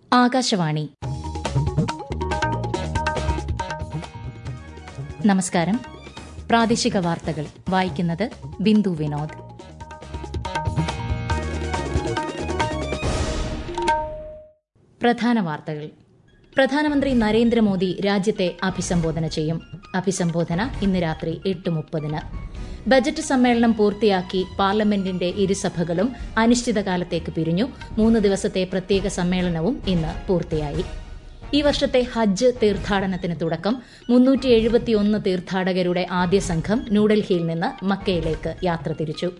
ആകാശവാണി നമസ്കാരം പ്രാദേശിക വാർത്തകൾ വായിക്കുന്നത് ബിന്ദു വിനോദ് പ്രധാന വാർത്തകൾ പ്രധാനമന്ത്രി നരേന്ദ്രമോദി രാജ്യത്തെ അഭിസംബോധന ചെയ്യും അഭിസംബോധന ഇന്ന് രാത്രി എട്ട് മുപ്പതിന് ബജറ്റ് സമ്മേളനം പൂർത്തിയാക്കി പാർലമെന്റിന്റെ ഇരുസഭകളും അനിശ്ചിതകാലത്തേക്ക് പിരിഞ്ഞു മൂന്ന് ദിവസത്തെ പ്രത്യേക സമ്മേളനവും ഇന്ന് പൂർത്തിയായി ഈ വർഷത്തെ ഹജ്ജ് തീർത്ഥാടനത്തിന് തുടക്കം മുന്നൂറ്റി എഴുപത്തിയൊന്ന് തീർത്ഥാടകരുടെ ആദ്യ സംഘം ന്യൂഡൽഹിയിൽ നിന്ന് മക്കയിലേക്ക് യാത്ര തിരിച്ചു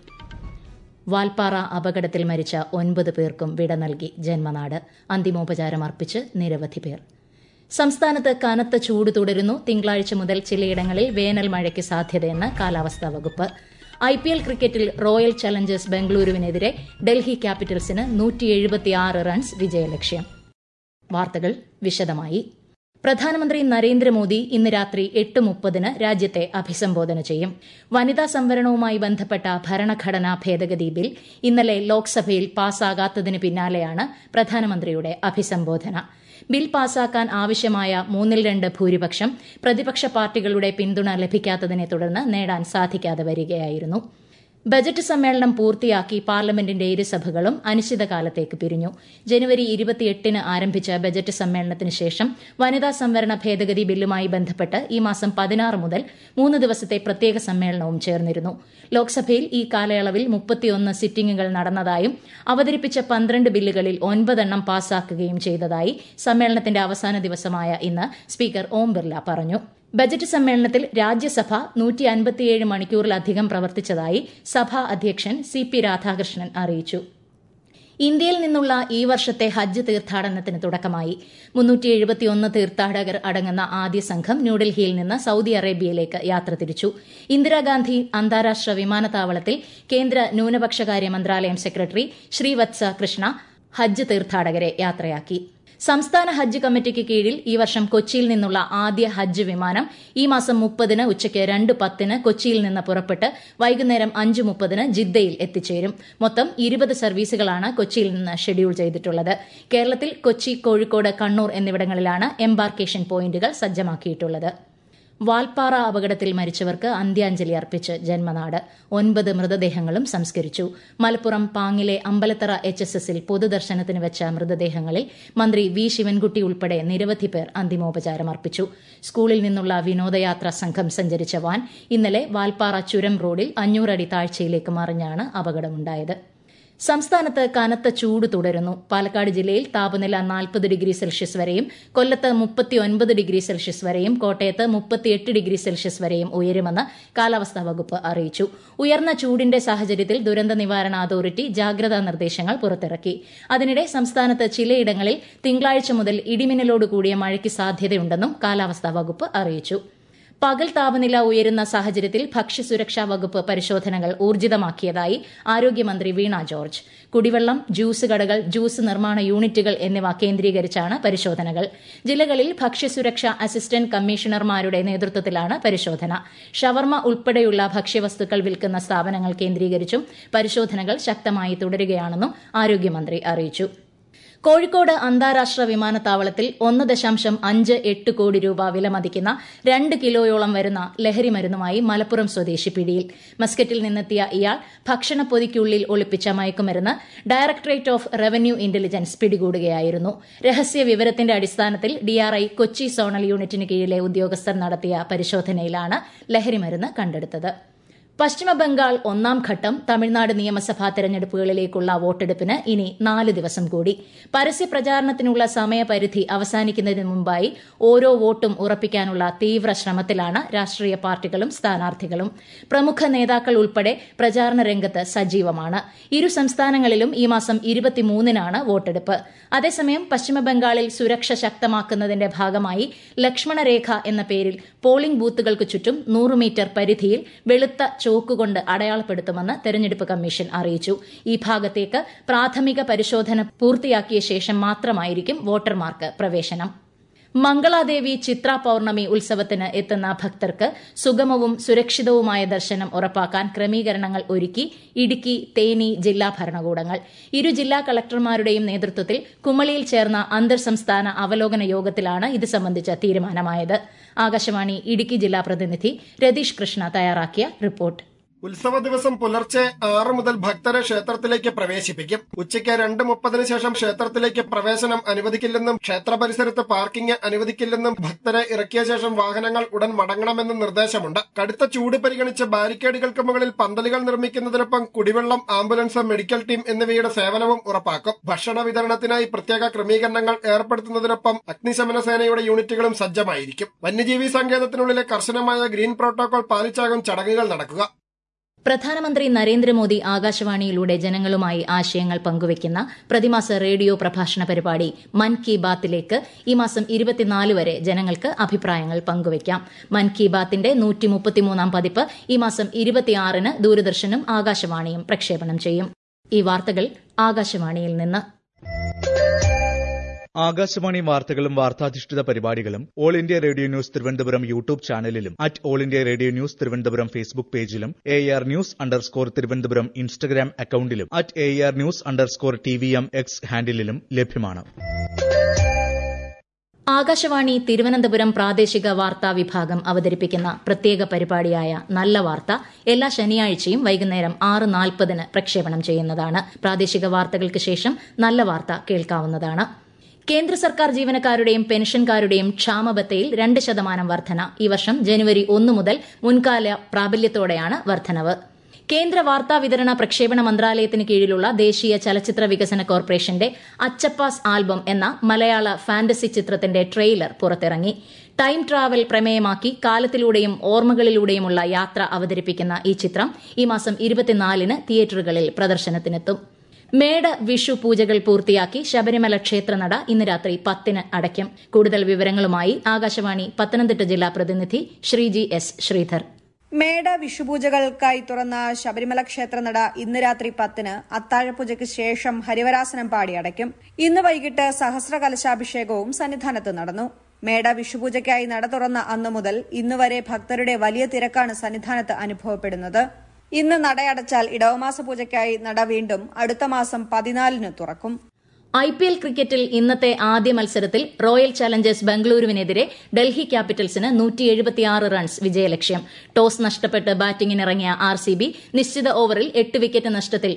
വാൽപ്പാറ അപകടത്തിൽ മരിച്ച ഒൻപത് പേർക്കും വിട നൽകി ജന്മനാട് അന്തിമോപചാരം അർപ്പിച്ച് നിരവധി പേർ സംസ്ഥാനത്ത് കനത്ത ചൂട് തുടരുന്നു തിങ്കളാഴ്ച മുതൽ ചിലയിടങ്ങളിൽ വേനൽ മഴയ്ക്ക് സാധ്യതയെന്ന് കാലാവസ്ഥാ വകുപ്പ് ഐ പി എൽ ക്രിക്കറ്റിൽ റോയൽ ചലഞ്ചേഴ്സ് ബംഗളൂരുവിനെതിരെ ഡൽഹി ക്യാപിറ്റൽസിന് നൂറ്റിയെഴുപത്തിയാറ് റൺസ് വിജയലക്ഷ്യം വാർത്തകൾ വിശദമായി പ്രധാനമന്ത്രി നരേന്ദ്രമോദി ഇന്ന് രാത്രി എട്ട് മുപ്പതിന് രാജ്യത്തെ അഭിസംബോധന ചെയ്യും വനിതാ സംവരണവുമായി ബന്ധപ്പെട്ട ഭരണഘടനാ ഭേദഗതി ബിൽ ഇന്നലെ ലോക്സഭയിൽ പാസ്സാകാത്തതിന് പിന്നാലെയാണ് പ്രധാനമന്ത്രിയുടെ അഭിസംബോധന ബിൽ പാസാക്കാൻ ആവശ്യമായ മൂന്നിൽ രണ്ട് ഭൂരിപക്ഷം പ്രതിപക്ഷ പാർട്ടികളുടെ പിന്തുണ ലഭിക്കാത്തതിനെ തുടർന്ന് നേടാൻ സാധിക്കാതെ വരികയായിരുന്നു ബജറ്റ് സമ്മേളനം പൂർത്തിയാക്കി പാർലമെന്റിന്റെ ഇരുസഭകളും അനിശ്ചിതകാലത്തേക്ക് പിരിഞ്ഞു ജനുവരി ഇരുപത്തിയെട്ടിന് ആരംഭിച്ച ബജറ്റ് സമ്മേളനത്തിന് ശേഷം വനിതാ സംവരണ ഭേദഗതി ബില്ലുമായി ബന്ധപ്പെട്ട് ഈ മാസം പതിനാറ് മുതൽ മൂന്ന് ദിവസത്തെ പ്രത്യേക സമ്മേളനവും ചേർന്നിരുന്നു ലോക്സഭയിൽ ഈ കാലയളവിൽ മുപ്പത്തിയൊന്ന് സിറ്റിംഗുകൾ നടന്നതായും അവതരിപ്പിച്ച പന്ത്രണ്ട് ബില്ലുകളിൽ ഒൻപതെണ്ണം പാസാക്കുകയും ചെയ്തതായി സമ്മേളനത്തിന്റെ അവസാന ദിവസമായ ഇന്ന് സ്പീക്കർ ഓം ബിർല പറഞ്ഞു ബജറ്റ് സമ്മേളനത്തിൽ രാജ്യസഭ നൂറ്റി അൻപത്തിയേഴ് മണിക്കൂറിലധികം പ്രവർത്തിച്ചതായി സഭാ അധ്യക്ഷൻ സി പി രാധാകൃഷ്ണൻ അറിയിച്ചു ഇന്ത്യയിൽ നിന്നുള്ള ഈ വർഷത്തെ ഹജ്ജ് തീർത്ഥാടനത്തിന് തുടക്കമായി മുന്നൂറ്റി എഴുപത്തിയൊന്ന് തീർത്ഥാടകർ അടങ്ങുന്ന ആദ്യ സംഘം ന്യൂഡൽഹിയിൽ നിന്ന് സൌദി അറേബ്യയിലേക്ക് യാത്ര തിരിച്ചു ഇന്ദിരാഗാന്ധി അന്താരാഷ്ട്ര വിമാനത്താവളത്തിൽ കേന്ദ്ര ന്യൂനപക്ഷകാര്യ മന്ത്രാലയം സെക്രട്ടറി ശ്രീവത്സ കൃഷ്ണ ഹജ്ജ് തീർത്ഥാടകരെ യാത്രയാക്കി സംസ്ഥാന ഹജ്ജ് കമ്മിറ്റിക്ക് കീഴിൽ ഈ വർഷം കൊച്ചിയിൽ നിന്നുള്ള ആദ്യ ഹജ്ജ് വിമാനം ഈ മാസം മുപ്പതിന് ഉച്ചയ്ക്ക് രണ്ട് പത്തിന് കൊച്ചിയിൽ നിന്ന് പുറപ്പെട്ട് വൈകുന്നേരം അഞ്ച് മുപ്പതിന് ജിദ്ദയിൽ എത്തിച്ചേരും മൊത്തം ഇരുപത് സർവീസുകളാണ് കൊച്ചിയിൽ നിന്ന് ഷെഡ്യൂൾ ചെയ്തിട്ടുള്ളത് കേരളത്തിൽ കൊച്ചി കോഴിക്കോട് കണ്ണൂർ എന്നിവിടങ്ങളിലാണ് എംബാർക്കേഷൻ പോയിന്റുകൾ സജ്ജമാക്കിയിട്ടുള്ളത് വാൽപ്പാറ അപകടത്തിൽ മരിച്ചവർക്ക് അന്ത്യാഞ്ജലി അർപ്പിച്ച് ജന്മനാട് ഒൻപത് മൃതദേഹങ്ങളും സംസ്കരിച്ചു മലപ്പുറം പാങ്ങിലെ അമ്പലത്തറ എച്ച് എസ് എസിൽ പൊതുദർശനത്തിന് വെച്ച മൃതദേഹങ്ങളിൽ മന്ത്രി വി ശിവൻകുട്ടി ഉൾപ്പെടെ നിരവധി പേർ അന്തിമോപചാരം അർപ്പിച്ചു സ്കൂളിൽ നിന്നുള്ള വിനോദയാത്രാ സംഘം സഞ്ചരിച്ച വാൻ ഇന്നലെ വാൽപ്പാറ ചുരം റോഡിൽ അഞ്ഞൂറടി താഴ്ചയിലേക്ക് മറിഞ്ഞാണ് അപകടമുണ്ടായത് സംസ്ഥാനത്ത് കനത്ത ചൂട് തുടരുന്നു പാലക്കാട് ജില്ലയിൽ താപനില നാൽപ്പത് ഡിഗ്രി സെൽഷ്യസ് വരെയും കൊല്ലത്ത് മുപ്പത്തിയൊൻപത് ഡിഗ്രി സെൽഷ്യസ് വരെയും കോട്ടയത്ത് മുപ്പത്തിയെട്ട് ഡിഗ്രി സെൽഷ്യസ് വരെയും ഉയരുമെന്ന് കാലാവസ്ഥാ വകുപ്പ് അറിയിച്ചു ഉയർന്ന ചൂടിന്റെ സാഹചര്യത്തിൽ ദുരന്ത നിവാരണ അതോറിറ്റി ജാഗ്രതാ നിർദ്ദേശങ്ങൾ പുറത്തിറക്കി അതിനിടെ സംസ്ഥാനത്ത് ചിലയിടങ്ങളിൽ തിങ്കളാഴ്ച മുതൽ ഇടിമിന്നലോട് കൂടിയ മഴയ്ക്ക് സാധ്യതയുണ്ടെന്നും കാലാവസ്ഥാ വകുപ്പ് അറിയിച്ചു പകൽ താപനില ഉയരുന്ന സാഹചര്യത്തിൽ ഭക്ഷ്യസുരക്ഷാ വകുപ്പ് പരിശോധനകൾ ഊർജിതമാക്കിയതായി ആരോഗ്യമന്ത്രി വീണ ജോർജ് കുടിവെള്ളം ജ്യൂസ് കടകൾ ജ്യൂസ് നിർമ്മാണ യൂണിറ്റുകൾ എന്നിവ കേന്ദ്രീകരിച്ചാണ് പരിശോധനകൾ ജില്ലകളിൽ ഭക്ഷ്യസുരക്ഷാ അസിസ്റ്റന്റ് കമ്മീഷണർമാരുടെ നേതൃത്വത്തിലാണ് പരിശോധന ഷവർമ ഉൾപ്പെടെയുള്ള ഭക്ഷ്യവസ്തുക്കൾ വിൽക്കുന്ന സ്ഥാപനങ്ങൾ കേന്ദ്രീകരിച്ചും പരിശോധനകൾ ശക്തമായി തുടരുകയാണെന്നും ആരോഗ്യമന്ത്രി അറിയിച്ചു കോഴിക്കോട് അന്താരാഷ്ട്ര വിമാനത്താവളത്തിൽ ഒന്ന് ദശാംശം അഞ്ച് എട്ട് കോടി രൂപ വിലമതിക്കുന്ന രണ്ട് കിലോയോളം വരുന്ന ലഹരി മരുന്നുമായി മലപ്പുറം സ്വദേശി പിടിയിൽ മസ്കറ്റിൽ നിന്നെത്തിയ ഇയാൾ ഭക്ഷണപ്പൊതിക്കുള്ളിൽ ഒളിപ്പിച്ച മയക്കുമരുന്ന് ഡയറക്ടറേറ്റ് ഓഫ് റവന്യൂ ഇന്റലിജൻസ് പിടികൂടുകയായിരുന്നു രഹസ്യ വിവരത്തിന്റെ അടിസ്ഥാനത്തിൽ ഡിആർഐ കൊച്ചി സോണൽ യൂണിറ്റിന് കീഴിലെ ഉദ്യോഗസ്ഥർ നടത്തിയ പരിശോധനയിലാണ് ലഹരിമരുന്ന് കണ്ടെടുത്തത് പശ്ചിമബംഗാൾ ഒന്നാം ഘട്ടം തമിഴ്നാട് നിയമസഭാ തെരഞ്ഞെടുപ്പുകളിലേക്കുള്ള വോട്ടെടുപ്പിന് ഇനി നാല് ദിവസം കൂടി പരസ്യ പ്രചാരണത്തിനുള്ള സമയപരിധി അവസാനിക്കുന്നതിന് മുമ്പായി ഓരോ വോട്ടും ഉറപ്പിക്കാനുള്ള തീവ്ര ശ്രമത്തിലാണ് രാഷ്ട്രീയ പാർട്ടികളും സ്ഥാനാർത്ഥികളും പ്രമുഖ നേതാക്കൾ ഉൾപ്പെടെ പ്രചാരണ രംഗത്ത് സജീവമാണ് ഇരു സംസ്ഥാനങ്ങളിലും ഈ മാസം ഇരുപത്തിമൂന്നിനാണ് വോട്ടെടുപ്പ് അതേസമയം പശ്ചിമബംഗാളിൽ സുരക്ഷ ശക്തമാക്കുന്നതിന്റെ ഭാഗമായി ലക്ഷ്മണരേഖ എന്ന പേരിൽ പോളിംഗ് ബൂത്തുകൾക്ക് ചുറ്റും നൂറ് മീറ്റർ പരിധിയിൽ വെളുത്ത ചോക്കുകൊണ്ട് അടയാളപ്പെടുത്തുമെന്ന് തെരഞ്ഞെടുപ്പ് കമ്മീഷൻ അറിയിച്ചു ഈ ഭാഗത്തേക്ക് പ്രാഥമിക പരിശോധന പൂർത്തിയാക്കിയ ശേഷം മാത്രമായിരിക്കും വോട്ടർമാർക്ക് പ്രവേശനം മംഗളാദേവി ചിത്ര പൌർണമി ഉത്സവത്തിന് എത്തുന്ന ഭക്തർക്ക് സുഗമവും സുരക്ഷിതവുമായ ദർശനം ഉറപ്പാക്കാൻ ക്രമീകരണങ്ങൾ ഒരുക്കി ഇടുക്കി തേനി ജില്ലാ ഭരണകൂടങ്ങൾ ഇരു ജില്ലാ കളക്ടർമാരുടെയും നേതൃത്വത്തിൽ കുമളിയിൽ ചേർന്ന അന്തർ സംസ്ഥാന അവലോകന യോഗത്തിലാണ് ഇത് സംബന്ധിച്ച തീരുമാനമായത് ആകാശവാണി ഇടുക്കി ജില്ലാ പ്രതിനിധി രതീഷ് കൃഷ്ണ തയ്യാറാക്കിയ റിപ്പോർട്ട് ഉത്സവ ദിവസം പുലർച്ചെ ആറ് മുതൽ ഭക്തരെ ക്ഷേത്രത്തിലേക്ക് പ്രവേശിപ്പിക്കും ഉച്ചയ്ക്ക് രണ്ട് മുപ്പതിന് ശേഷം ക്ഷേത്രത്തിലേക്ക് പ്രവേശനം അനുവദിക്കില്ലെന്നും ക്ഷേത്ര പരിസരത്ത് പാർക്കിംഗ് അനുവദിക്കില്ലെന്നും ഭക്തരെ ഇറക്കിയ ശേഷം വാഹനങ്ങൾ ഉടൻ മടങ്ങണമെന്നും നിർദ്ദേശമുണ്ട് കടുത്ത ചൂട് പരിഗണിച്ച് ബാരിക്കേഡുകൾക്ക് മുകളിൽ പന്തലുകൾ നിർമ്മിക്കുന്നതിനൊപ്പം കുടിവെള്ളം ആംബുലൻസ് മെഡിക്കൽ ടീം എന്നിവയുടെ സേവനവും ഉറപ്പാക്കും ഭക്ഷണ വിതരണത്തിനായി പ്രത്യേക ക്രമീകരണങ്ങൾ ഏർപ്പെടുത്തുന്നതിനൊപ്പം അഗ്നിശമന സേനയുടെ യൂണിറ്റുകളും സജ്ജമായിരിക്കും വന്യജീവി സങ്കേതത്തിനുള്ളിലെ കർശനമായ ഗ്രീൻ പ്രോട്ടോകോൾ പാലിച്ചാകും ചടങ്ങുകൾ നടക്കുക പ്രധാനമന്ത്രി നരേന്ദ്രമോദി ആകാശവാണിയിലൂടെ ജനങ്ങളുമായി ആശയങ്ങൾ പങ്കുവയ്ക്കുന്ന പ്രതിമാസ റേഡിയോ പ്രഭാഷണ പരിപാടി മൻ കി ബാത്തിലേക്ക് ഈ മാസം ഇരുപത്തിനാല് വരെ ജനങ്ങൾക്ക് അഭിപ്രായങ്ങൾ പങ്കുവയ്ക്കാം മൻ കി ബാത്തിന്റെ നൂറ്റി മുപ്പത്തിമൂന്നാം പതിപ്പ് ഈ മാസം ഇരുപത്തിയാറിന് ദൂരദർശനും ആകാശവാണിയും പ്രക്ഷേപണം ചെയ്യും ഈ വാർത്തകൾ ആകാശവാണിയിൽ നിന്ന് ആകാശവാണി വാർത്തകളും വാർത്താധിഷ്ഠിത പരിപാടികളും all India radio news Thiruvananthapuram YouTube ചാനലിലും at all India radio news Thiruvananthapuram Facebook പേജിലും A R news underscore Thiruvananthapuram Instagram അക്കൌണ്ടിലും at A R news underscore T V M X ഹാൻഡിലും ലഭ്യമാണ് ആകാശവാണി തിരുവനന്തപുരം പ്രാദേശിക വാർത്താ വിഭാഗം അവതരിപ്പിക്കുന്ന പ്രത്യേക പരിപാടിയായ നല്ല വാർത്ത എല്ലാ ശനിയാഴ്ചയും വൈകുന്നേരം ആറ് നാൽപ്പതിന് പ്രക്ഷേപണം ചെയ്യുന്നതാണ് പ്രാദേശിക വാർത്തകൾക്ക് ശേഷം നല്ല വാർത്ത കേൾക്കാവുന്നതാണ് കേന്ദ്ര സർക്കാർ ജീവനക്കാരുടെയും പെൻഷൻകാരുടെയും ക്ഷാമബത്തയിൽ രണ്ട് ശതമാനം വർധന ഈ വർഷം ജനുവരി ഒന്ന് മുതൽ മുൻകാല പ്രാബല്യത്തോടെയാണ് വർധനവ് കേന്ദ്ര വാർത്താ വിതരണ പ്രക്ഷേപണ മന്ത്രാലയത്തിന് കീഴിലുള്ള ദേശീയ ചലച്ചിത്ര വികസന കോർപ്പറേഷന്റെ അച്ചപ്പാസ് ആൽബം എന്ന മലയാള ഫാന്റസി ചിത്രത്തിന്റെ ട്രെയിലർ പുറത്തിറങ്ങി ടൈം ട്രാവൽ പ്രമേയമാക്കി കാലത്തിലൂടെയും ഓർമ്മകളിലൂടെയുമുള്ള യാത്ര അവതരിപ്പിക്കുന്ന ഈ ചിത്രം ഈ മാസം ഇരുപത്തിനാലിന് തിയേറ്ററുകളിൽ പ്രദർശനത്തിനെത്തും മേട വിഷു പൂജകൾ പൂർത്തിയാക്കി ശബരിമല ക്ഷേത്രനട ഇന്ന് രാത്രി പത്തിന് അടയ്ക്കും കൂടുതൽ വിവരങ്ങളുമായി ആകാശവാണി പത്തനംതിട്ട ജില്ലാ പ്രതിനിധി ശ്രീജി എസ് ശ്രീധർ മേട വിഷുപൂജകൾക്കായി തുറന്ന ശബരിമല ക്ഷേത്രനട ഇന്ന് രാത്രി പത്തിന് അത്താഴപൂജയ്ക്ക് ശേഷം ഹരിവരാസനം പാടി അടയ്ക്കും ഇന്ന് വൈകിട്ട് സഹസ്ര കലശാഭിഷേകവും സന്നിധാനത്ത് നടന്നു മേട വിഷുപൂജയ്ക്കായി നട തുറന്ന അന്നു മുതൽ ഇന്നുവരെ ഭക്തരുടെ വലിയ തിരക്കാണ് സന്നിധാനത്ത് അനുഭവപ്പെടുന്നത് ഇന്ന് നടയടച്ചാൽ ഇടവമാസ പൂജയ്ക്കായി നട വീണ്ടും അടുത്ത മാസം പതിനാലിന് തുറക്കും ഐ പി എൽ ക്രിക്കറ്റിൽ ഇന്നത്തെ ആദ്യ മത്സരത്തിൽ റോയൽ ചലഞ്ചേഴ്സ് ബംഗളൂരുവിനെതിരെ ഡൽഹി ക്യാപിറ്റൽസിന് റൺസ് വിജയലക്ഷ്യം ടോസ് നഷ്ടപ്പെട്ട് ബാറ്റിംഗിനിറങ്ങിയ ആർ സി ബി നിശ്ചിത ഓവറിൽ എട്ട് വിക്കറ്റ് നഷ്ടത്തിൽ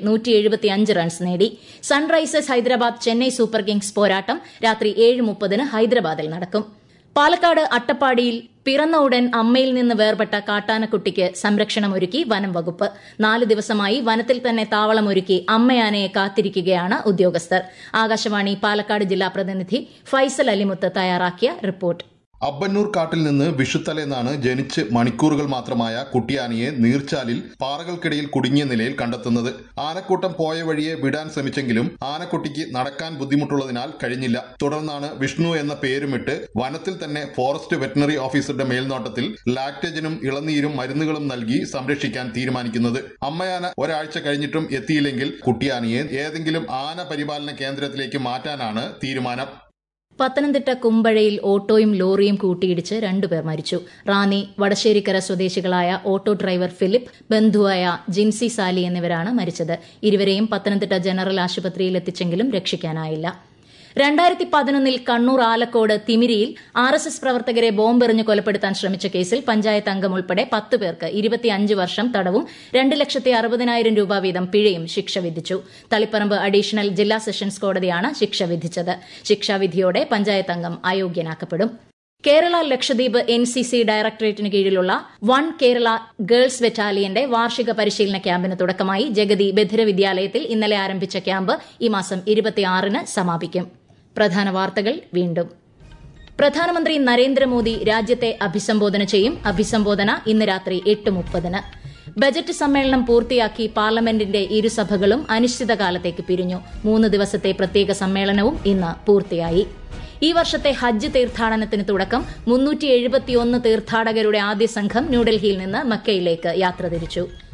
റൺസ് നേടി sunrisers Hyderabad Chennai super kings പോരാട്ടം രാത്രി ഏഴ് മുപ്പതിന് ഹൈദരാബാദിൽ നടക്കും പാലക്കാട് അട്ടപ്പാടിയിൽ പിറന്ന ഉടൻ അമ്മയിൽ നിന്ന് വേർപെട്ട കാട്ടാനക്കുട്ടിക്ക് സംരക്ഷണമൊരുക്കി വനം വകുപ്പ് നാല് ദിവസമായി വനത്തിൽ തന്നെ താവളമൊരുക്കി അമ്മയാനയെ കാത്തിരിക്കുകയാണ് ഉദ്യോഗസ്ഥർ ആകാശവാണി പാലക്കാട് ജില്ലാ പ്രതിനിധി ഫൈസൽ അലിമുത്ത് തയ്യാറാക്കിയ റിപ്പോർട്ട് അബ്ബന്നൂർ കാട്ടിൽ നിന്ന് വിഷുത്തലേന്നാണ് ജനിച്ച് മണിക്കൂറുകൾ മാത്രമായ കുട്ടിയാനയെ നീർച്ചാലിൽ പാറകൾക്കിടയിൽ കുടുങ്ങിയ നിലയിൽ കണ്ടെത്തുന്നത് ആനക്കൂട്ടം പോയ വഴിയെ വിടാൻ ശ്രമിച്ചെങ്കിലും ആനക്കുട്ടിക്ക് നടക്കാൻ ബുദ്ധിമുട്ടുള്ളതിനാൽ കഴിഞ്ഞില്ല തുടർന്നാണ് വിഷ്ണു എന്ന പേരുമിട്ട് വനത്തിൽ തന്നെ ഫോറസ്റ്റ് വെറ്റിനറി ഓഫീസറുടെ മേൽനോട്ടത്തിൽ ലാക്ടേജനും ഇളനീരും മരുന്നുകളും നൽകി സംരക്ഷിക്കാൻ തീരുമാനിക്കുന്നത് അമ്മയാന ഒരാഴ്ച കഴിഞ്ഞിട്ടും എത്തിയില്ലെങ്കിൽ കുട്ടിയാനയെ ഏതെങ്കിലും ആന പരിപാലന കേന്ദ്രത്തിലേക്ക് മാറ്റാനാണ് തീരുമാനം പത്തനംതിട്ട കുമ്പഴയിൽ ഓട്ടോയും ലോറിയും കൂട്ടിയിടിച്ച് രണ്ടുപേർ മരിച്ചു റാന്നി വടശ്ശേരിക്കര സ്വദേശികളായ ഓട്ടോ ഡ്രൈവർ ഫിലിപ്പ് ബന്ധുവായ ജിൻസി സാലി എന്നിവരാണ് മരിച്ചത് ഇരുവരെയും പത്തനംതിട്ട ജനറൽ ആശുപത്രിയിൽ എത്തിച്ചെങ്കിലും രക്ഷിക്കാനായില്ല രണ്ടായിരത്തി പതിനൊന്നിൽ കണ്ണൂർ ആലക്കോട് തിമിരിയിൽ ആർ എസ് എസ് പ്രവർത്തകരെ ബോംബെറിഞ്ഞ് കൊലപ്പെടുത്താൻ ശ്രമിച്ച കേസിൽ പഞ്ചായത്ത് അംഗം ഉൾപ്പെടെ പത്ത് പേർക്ക് ഇരുപത്തിയഞ്ച് വർഷം തടവും രണ്ട് ലക്ഷത്തി അറുപതിനായിരം രൂപ വീതം പിഴയും ശിക്ഷ വിധിച്ചു തളിപ്പറമ്പ് അഡീഷണൽ ജില്ലാ സെഷൻസ് കോടതിയാണ് ശിക്ഷ വിധിച്ചത് ശിക്ഷാവിധിയോടെ പഞ്ചായത്ത് അംഗം അയോഗ്യനാക്കപ്പെടും Kerala Lakshadweep N C C ഡയറക്ടറേറ്റിന് കീഴിലുള്ള വൺ കേരള ഗേൾസ് ബറ്റാലിയന്റെ വാർഷിക പരിശീലന ക്യാമ്പിന് തുടക്കമായി ജഗതി ബധിര വിദ്യാലയത്തിൽ ഇന്നലെ ആരംഭിച്ച ക്യാമ്പ് ഈ മാസം ഇരുപത്തിയാറിന് സമാപിക്കും പ്രധാന വാർത്തകൾ വീണ്ടും പ്രധാനമന്ത്രി നരേന്ദ്രമോദി രാജ്യത്തെ അഭിസംബോധന ചെയ്യും അഭിസംബോധന ഇന്ന് രാത്രി എട്ട് മുപ്പതിന് ബജറ്റ് സമ്മേളനം പൂർത്തിയാക്കി പാർലമെന്റിന്റെ ഇരുസഭകളും അനിശ്ചിതകാലത്തേക്ക് പിരിഞ്ഞു മൂന്ന് ദിവസത്തെ പ്രത്യേക സമ്മേളനവും ഇന്ന് പൂർത്തിയായി ഈ വർഷത്തെ ഹജ്ജ് തീർത്ഥാടനത്തിന് തുടക്കം മുന്നൂറ്റി എഴുപത്തിയൊന്ന് തീർത്ഥാടകരുടെ ആദ്യ സംഘം ന്യൂഡൽഹിയിൽ നിന്ന് മക്കയിലേക്ക് യാത്ര തിരിച്ചു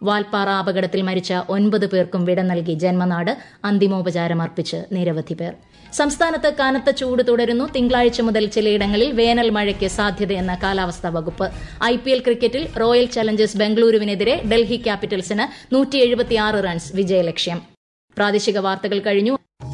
വാൽപ്പാറ അപകടത്തിൽ മരിച്ച ഒൻപത് പേർക്കും വിട നൽകി ജന്മനാട് അന്തിമോപചാരം അർപ്പിച്ച് നിരവധി പേർ സംസ്ഥാനത്ത് കനത്ത ചൂട് തുടരുന്നു തിങ്കളാഴ്ച മുതൽ ചിലയിടങ്ങളിൽ വേനൽ മഴയ്ക്ക് സാധ്യതയെന്ന കാലാവസ്ഥാ വകുപ്പ് ഐ പി എൽ ക്രിക്കറ്റിൽ റോയൽ ചലഞ്ചേഴ്സ് ബംഗളൂരുവിനെതിരെ ഡൽഹി ക്യാപിറ്റൽസിന് റൺസ് വിജയലക്ഷ്യം പ്രാദേശിക വാർത്തകൾ കഴിഞ്ഞു